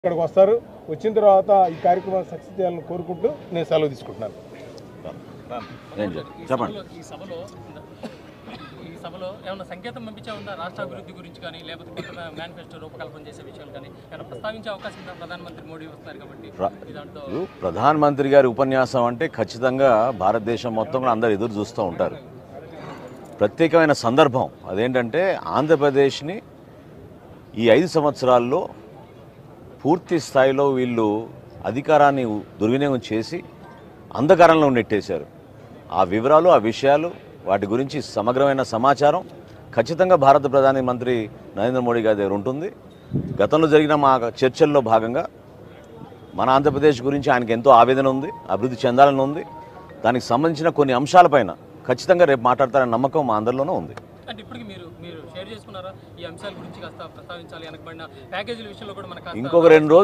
ఇక్కడికి వస్తారు వచ్చిన తర్వాత ఈ కార్యక్రమాన్ని సక్సెస్ చేయాలని కోరుకుంటూ నేను సెలవు తీసుకుంటున్నాను ఏం చెప్ప- చెప్పండి సభలో- ఈ సభలో ఈ సభలో ఏమైనా సంకేతం పంపించే ఉందా రాష్ట్ర అభివృద్ధి గురించి కానీ లేకపోతే కొత్త మేనిఫెస్టో రూపకల్పన చేసే విషయాలు కానీ ఏమైనా ప్రస్తావించే అవకాశం ఉందా ప్రధానమంత్రి మోడీ వస్తున్నారు కాబట్టి ప్ర- ఈ దాంట్లో ఇప్పుడు ప్రధానమంత్రి గారి ఉపన్యాసం అంటే ఖచ్చితంగా భారతదేశం మొత్తం కూడా అందరు ఎదురు చూస్తూ ఉంటారు ప్రత్యేకమైన సందర్భం అదేంటంటే ఆంధ్రప్రదేశ్ని ఈ ఐదు సంవత్సరాల్లో పూర్తి స్థాయిలో వీళ్ళు అధికారాన్ని దుర్వినియోగం చేసి అంధకారంలో నెట్టేశారు ఆ వివరాలు ఆ విషయాలు వాటి గురించి సమగ్రమైన సమాచారం ఖచ్చితంగా భారత ప్రధాని మంత్రి నరేంద్ర మోడీ గారి దగ్గర ఉంటుంది గతంలో జరిగిన మా చర్చల్లో భాగంగా మన ఆంధ్రప్రదేశ్ గురించి ఆయనకి ఎంతో ఆవేదన ఉంది అభివృద్ధి చెందాలని ఉంది దానికి సంబంధించిన కొన్ని అంశాలపైన ఖచ్చితంగా రేపు మాట్లాడతారనే నమ్మకం మా అందరిలోనూ ఉంది అంటే ఇప్పటికి మీరు మీరు షేర్ చేసుకున్నారా ఈ అంశాల గురించి కాస్త ప్రస్తావించాలి వెనకబడిన ప్యాకేజీల విషయంలో కూడా మనకు కాస్త ఇంకొక రెండు రోజులు